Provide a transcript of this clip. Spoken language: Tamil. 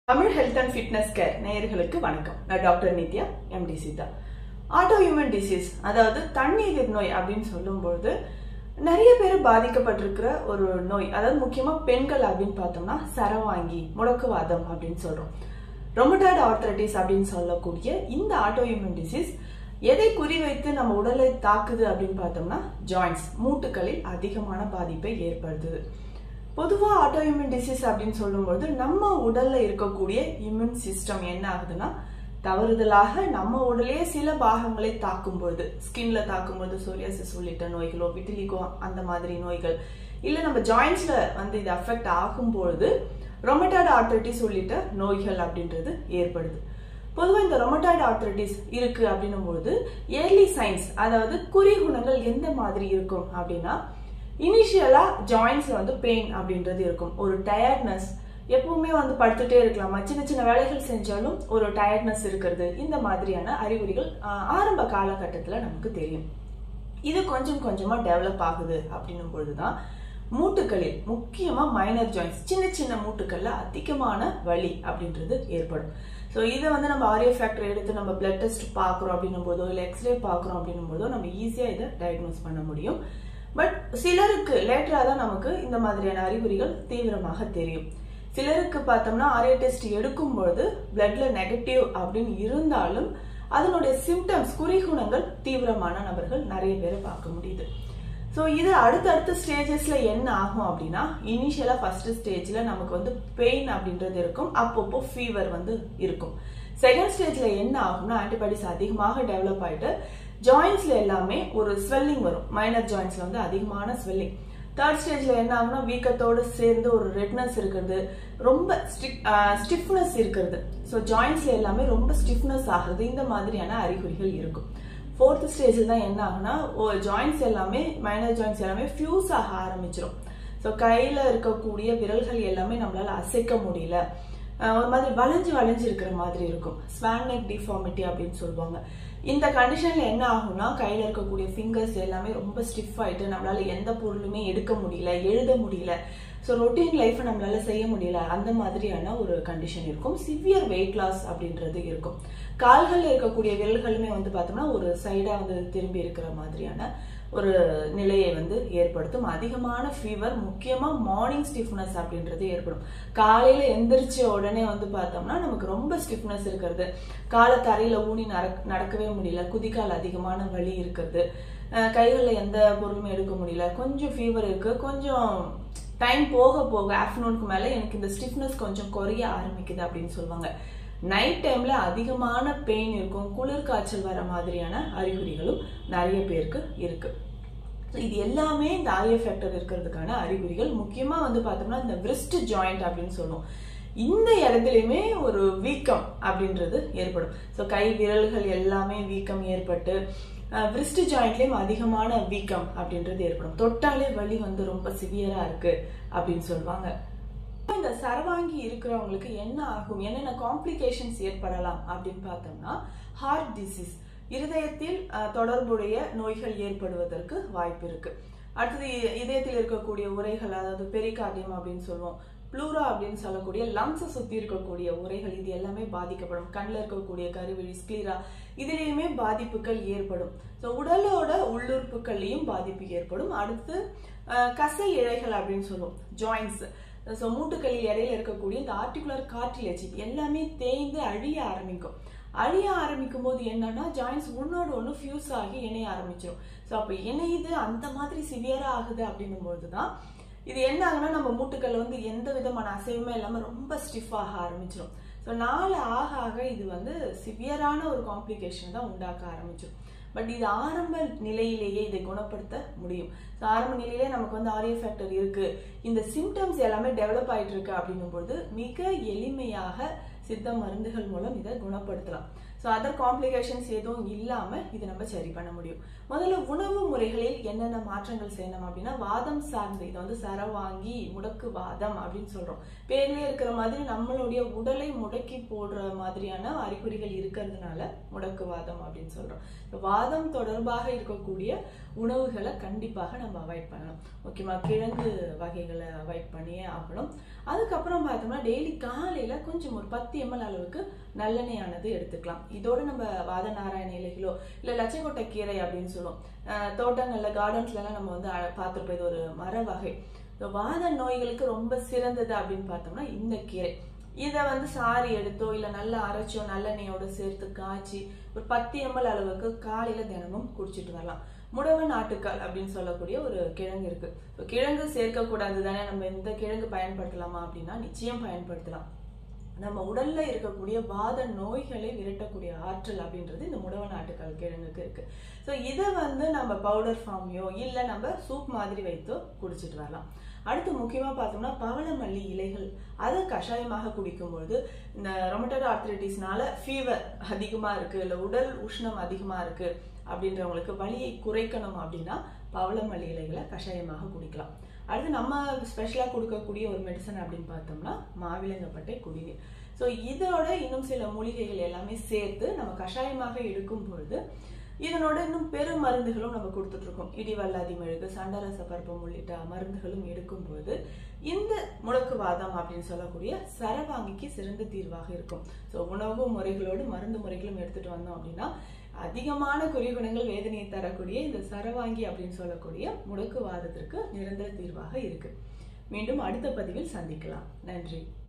Tamil health and fitness care நேயர்களுக்கு வணக்கம் நான் டாக்டர் நித்யா எம்டி சீதா ஆட்டோ ஹியூமன் டிசீஸ் அதாவது தண்ணீர் நோய் அப்படின்னு சொல்லும்பொழுது நிறைய பேர் பாதிக்கப்பட்டிருக்கிற ஒரு நோய் அதாவது முக்கியமா பெண்கள் அப்படின்னு பார்த்தோம்னா சரவாங்கி முடக்குவாதம் அப்படின்னு சொல்றோம் ரொமட்டாய்டு ஆர்த்தரைட்டிஸ் அப்படின்னு சொல்லக்கூடிய இந்த ஆட்டோ ஹியூமன் டிசீஸ் எதை குறிவைத்து நம்ம உடலை தாக்குது அப்படின்னு பார்த்தோம்னா ஜாயின்ஸ் மூட்டுகளில் அதிகமான பாதிப்பை ஏற்படுத்துது பொதுவா ஆட்டோ இம்யூன் டிசீஸ் அப்படின்னு சொல்லும்போது நம்ம உடல்ல இருக்கக்கூடிய இம்யூன் சிஸ்டம் என்ன ஆகுதுன்னா தவறுதலாக நம்ம உடலே சில பாகங்களை தாக்கும் பொழுது ஸ்கின்ல தாக்கும் பொழுது சோரியாசிஸ் உள்ளிட்ட நோய்களோ விட்டிலிகோ அந்த மாதிரி நோய்கள் இல்ல நம்ம ஜாயின்ஸ்ல வந்து இது அஃபெக்ட் ஆகும் பொழுது ரொமட்டாய்டு ஆர்த்தரைட்டிஸ் உள்ளிட்ட நோய்கள் அப்படின்றது ஏற்படுது பொதுவாக இந்த ரொமட்டாய்டு ஆர்த்தரைட்டிஸ் இருக்கு அப்படின்னும் பொழுது ஏர்லி சைன்ஸ் அதாவது குறிகுணங்கள் எந்த மாதிரி இருக்கும் அப்படின்னா இனிஷியலா ஜாயின்ஸ்ல வந்து பெயின் அப்படின்றது இருக்கும் ஒரு டயர்ட்னஸ் எப்பவுமே வந்து படுத்துட்டே இருக்கலாமா சின்ன சின்ன வேலைகள் செஞ்சாலும் ஒரு டயர்ட்னஸ் இருக்கிறது இந்த மாதிரியான அறிகுறிகள் ஆஹ், ஆரம்ப காலகட்டத்தில் நமக்கு தெரியும் இது கொஞ்சம் கொஞ்சமா டெவலப் ஆகுது அப்படின்னும் பொழுதுதான் மூட்டுகளில் முக்கியமா மைனர் ஜாயின்ஸ் சின்ன சின்ன மூட்டுக்கள்ல அதிகமான வலி அப்படின்றது ஏற்படும் ஸோ இதை வந்து நம்ம ஆரியோ ஃபேக்டர் எடுத்து நம்ம பிளட் டெஸ்ட் பார்க்குறோம் அப்படின்னும் போதோ இல்லை எக்ஸ்ரே பார்க்குறோம் அப்படின்னும் போதோ நம்ம ஈஸியாக இதை டயக்னோஸ் பண்ண முடியும் பட் சிலருக்கு லேட்டராக தான் நமக்கு இந்த மாதிரியான அறிகுறிகள் தீவிரமாக தெரியும் சிலருக்கு பார்த்தோம்னா ஆரியோ டெஸ்ட் எடுக்கும்பொழுது பிளட்ல நெகட்டிவ் அப்படின்னு இருந்தாலும் அதனுடைய சிம்டம்ஸ் குறிகுணங்கள் தீவிரமான நபர்கள் நிறைய பேரை பார்க்க முடியுது ஸோ இது அடுத்தடுத்த ஸ்டேஜஸ்ல என்ன ஆகும் அப்படின்னா இனிஷியலா ஃபர்ஸ்ட் ஸ்டேஜ்ல நமக்கு வந்து பெயின் அப்படின்றது இருக்கும் அப்பப்போ ஃபீவர் வந்து இருக்கும் செகண்ட் ஸ்டேஜ்ல என்ன ஆகும்னா ஆன்டிபாடிஸ் அதிகமாக டெவலப் ஆயிட்டு ஜாயின்ஸ்ல எல்லாமே ஒரு ஸ்வெல்லிங் வரும் மைனர் ஜாயின்ஸ்ல வந்து அதிகமான ஸ்வெல்லிங் தேர்ட் ஸ்டேஜ்ல என்ன ஆகும்னா வீக்கத்தோடு சேர்ந்து ஒரு ரெட்னஸ் இருக்கிறது ரொம்ப ஸ்டிஃப்னஸ் இருக்கிறது ஸோ ஜாயின்ஸ்ல எல்லாமே ரொம்ப ஸ்டிஃப்னஸ் ஆகுது இந்த மாதிரியான அறிகுறிகள் இருக்கும் ஃபோர்த் ஸ்டேஜில் தான் என்ன ஆகுனா ஜாயின்ஸ் எல்லாமே மைனர் ஜாயின்ஸ் எல்லாமே ஃபியூஸ் ஆக ஆரம்பிச்சிடும் ஸோ கையில் இருக்கக்கூடிய விரல்கள் எல்லாமே நம்மளால அசைக்க முடியல அஹ் ஒரு மாதிரி வளைஞ்சு வளைஞ்சு இருக்கிற மாதிரி இருக்கும் ஸ்வான் நெக் டிஃபார்மிட்டி அப்படின்னு சொல்லுவாங்க இந்த கண்டிஷன்ல என்ன ஆகும்னா கையில இருக்கக்கூடிய ஃபிங்கர்ஸ் எல்லாமே ரொம்ப ஸ்டிஃப் ஆயிட்டு நம்மளால எந்த பொருளுமே எடுக்க முடியல எழுத முடியல ஸோ ரொட்டீன் லைஃப் நம்மளால செய்ய முடியல அந்த மாதிரியான ஒரு கண்டிஷன் இருக்கும் சிவியர் வெயிட் லாஸ் அப்படின்றது இருக்கும் கால்கள்ல இருக்கக்கூடிய விரல்களுமே வந்து பார்த்தோம்னா ஒரு சைடா வந்து திரும்பி இருக்கிற மாதிரியான ஒரு நிலையை வந்து ஏற்படுத்தும் அதிகமான ஃபீவர் முக்கியமா மார்னிங் ஸ்டிஃப்னஸ் அப்படின்றது ஏற்படும் காலையில எந்திரிச்ச உடனே வந்து பார்த்தோம்னா நமக்கு ரொம்ப ஸ்டிஃப்னஸ் இருக்கிறது காலை தரையில ஊனி நடக்- நடக்கவே முடியல குதிக்கால் அதிகமான வலி இருக்கிறது அஹ் கைகள்ல எந்த பொருளுமே எடுக்க முடியல கொஞ்சம் ஃபீவர் இருக்கு கொஞ்சம் டைம் போக போக ஆஃப்டர்நூனுக்கு மேல எனக்கு இந்த ஸ்டிஃப்னஸ் கொஞ்சம் குறைய ஆரம்பிக்குது அப்படின்னு சொல்லுவாங்க நைட் டைம்ல அதிகமான பெயின் இருக்கும் குளிர் காய்ச்சல் வர மாதிரியான அறிகுறிகளும் நிறைய பேருக்கு இருக்கு So, இது எல்லாமே இந்த ஆரிய ஃபேக்டர் இருக்கிறதுக்கான அறிகுறிகள் முக்கியமா வந்து பார்த்தோம்னா இந்த wrist ஜாயிண்ட் அப்படின்னு சொல்லுவோம் இந்த இடத்துலையுமே ஒரு வீக்கம் அப்படின்றது ஏற்படும் ஸோ கை விரல்கள் எல்லாமே வீக்கம் ஏற்பட்டு விரிஸ்ட் ஜாயிண்ட்லயும் அதிகமான வீக்கம் அப்படின்றது ஏற்படும் தொட்டாலே வலி வந்து ரொம்ப சிவியரா இருக்கு அப்படின்னு சொல்லுவாங்க இந்த சரவாங்கி இருக்கிறவங்களுக்கு என்ன ஆகும் என்னென்ன காம்ப்ளிகேஷன்ஸ் ஏற்படலாம் அப்படின்னு பார்த்தோம்னா ஹார்ட் டிசீஸ் இருதயத்தில் அஹ், தொடர்புடைய நோய்கள் ஏற்படுவதற்கு வாய்ப்பு இருக்கு அடுத்தது இ- இதயத்தில் இருக்கக்கூடிய உரைகள் அதாவது பெரிகார்டியம் அப்படின்னு சொல்லுவோம் ப்ளூரா அப்படின்னு சொல்லக்கூடிய லங்ஸை சுத்தி இருக்கக்கூடிய உரைகள் இது எல்லாமே பாதிக்கப்படும் கண்ணில் இருக்கக்கூடிய கருவிழி ஸ்க்ளீரா இதுலேயுமே பாதிப்புகள் ஏற்படும் ஸோ உடலோட உள்ளுறுப்புகள்லையும் பாதிப்பு ஏற்படும் அடுத்து அஹ், கசை இழைகள் அப்படின்னு சொல்லுவோம் ஜாயின்ஸ் ஸோ மூட்டுக்களில் இடையில இருக்கக்கூடிய இந்த ஆர்டிகுலர் கார்டிலேஜ் எல்லாமே தேய்ந்து அழிய ஆரம்பிக்கும் அழிய ஆரம்பிக்கும் போது என்னன்னா ஜாயின்ஸ் ஒன்னோட ஒன்று ஃபியூஸ் ஆகி இணைய ஆரம்பிச்சிடும் ஸோ அப்போ இணையுது அந்த மாதிரி சிவியரா ஆகுது அப்படின்னும் பொழுது தான் இது என்ன ஆகுனா நம்ம மூட்டுக்கள் வந்து எந்த விதமான அசைவுமே இல்லாமல் ரொம்ப ஸ்டிஃப் ஆக ஆரம்பிச்சிடும் ஸோ நாள் ஆக ஆக இது வந்து சிவியரான ஒரு காம்ப்ளிகேஷன் தான் உண்டாக்க ஆரம்பிச்சிடும் பட் இது ஆரம்ப நிலையிலேயே இதை குணப்படுத்த முடியும் ஸோ ஆரம்ப நிலையிலே நமக்கு வந்து ஆரியோ ஃபேக்டர் இருக்கு இந்த சிம்டம்ஸ் எல்லாமே டெவலப் ஆயிட்டு இருக்கு அப்படின்னும் போது மிக எளிமையாக சித்த மருந்துகள் மூலம் இதை குணப்படுத்தலாம் ஸோ அதர் காம்ப்ளிகேஷன்ஸ் எதுவும் இல்லாம இதை நம்ம சரி பண்ண முடியும் முதல்ல உணவு முறைகளில் என்னென்ன மாற்றங்கள் செய்யணும் அப்படின்னா வாதம் சார்ந்து இதை வந்து சரவாங்கி முடக்கு வாதம் அப்படின்னு சொல்றோம் பேர்லயே இருக்கிற மாதிரி நம்மளுடைய உடலை முடக்கி போடுற மாதிரியான அறிகுறிகள் இருக்கிறதுனால முடக்கு வாதம் அப்படின்னு சொல்றோம் இந்த வாதம் தொடர்பாக இருக்கக்கூடிய உணவுகளை கண்டிப்பாக நம்ம அவாய்ட் பண்ணணும் ஓகேமா கிழங்கு வகைகளை அவாய்ட் பண்ணியே ஆகணும் அதுக்கப்புறம் பார்த்தோம்னா டெய்லி காலையில கொஞ்சம் ஒரு பத்து எம்எல் அளவுக்கு நல்லெண்ணெயானது எடுத்துக்கலாம் இதோட நம்ம வாத நாராயண இலைகளோ இல்ல லட்சக்கொட்டை கீரை அப்படின்னு சொல்லுவோம் அஹ் தோட்டங்கள்ல கார்டன்ஸ்ல எல்லாம் நம்ம வந்து அழ- பார்த்திருப்போம் இது ஒரு மர வகை இந்த வாத நோய்களுக்கு ரொம்ப சிறந்தது அப்படின்னு பார்த்தோம்னா இந்த கீரை இதை வந்து சாரி எடுத்தோ இல்ல நல்லா அரைச்சோ நல்லெண்ணெயோட சேர்த்து காய்ச்சி ஒரு பத்து எம்எல் அளவுக்கு காலையில தினமும் குடிச்சிட்டு வரலாம் முடவ நாட்டுக்கால் அப்படின்னு சொல்லக்கூடிய ஒரு கிழங்கு இருக்கு So, கிழங்கு சேர்க்க கூடாது தானே நம்ம இந்த கிழங்கு பயன்படுத்தலாமா அப்படின்னா நிச்சயம் பயன்படுத்தலாம் நம்ம உடல்ல இருக்கக்கூடிய வாத நோய்களை விரட்டக்கூடிய ஆற்றல் அப்படின்றது இந்த முடவ நாட்டுக்கால் கிழங்குக்கு இருக்கு ஸோ இதை வந்து நம்ம பவுடர் ஃபார்மையோ இல்லை நம்ம சூப் மாதிரி வைத்தோ குடிச்சிட்டு வரலாம் அடுத்து முக்கியமா பார்த்தோம்னா பவளமல்லி இலைகள் அதை கஷாயமாக குடிக்கும்பொழுது இந்த ரொமட்டட் ஆர்த்ரைட்டிஸ்னால ஃபீவர் அதிகமா இருக்கு இல்லை உடல் உஷ்ணம் அதிகமா இருக்கு அப்படின்றவங்களுக்கு வலியை குறைக்கணும் அப்படின்னா பவளமல்லி இலைகளை கஷாயமாக குடிக்கலாம் அடுத்து நம்ம ஸ்பெஷலாக கொடுக்கக்கூடிய ஒரு மெடிசன் அப்படின்னு பார்த்தோம்னா மாவிலங்கப்பட்டை குடிநீர் ஸோ இதோட இன்னும் சில மூலிகைகள் எல்லாமே சேர்த்து நம்ம கஷாயமாக எடுக்கும் பொழுது இதனோட இன்னும் பெரு மருந்துகளும் நம்ம கொடுத்துட்டு இருக்கோம் இடிவல்லாதி மெழுகு சண்டரச பருப்பம் உள்ளிட்ட மருந்துகளும் எடுக்கும்போது இந்த முடக்குவாதம் அப்படின்னு சொல்லக்கூடிய சரவாங்கிக்கு சிறந்த தீர்வாக இருக்கும் ஸோ உணவு முறைகளோடு மருந்து முறைகளும் எடுத்துட்டு வந்தோம் அப்படின்னா அதிகமான குறிகுணங்கள் வேதனையை தரக்கூடிய இந்த சரவாங்கி அப்படின்னு சொல்லக்கூடிய முடக்குவாதத்திற்கு நிரந்தர தீர்வாக இருக்கு மீண்டும் அடுத்த பதிவில் சந்திக்கலாம் நன்றி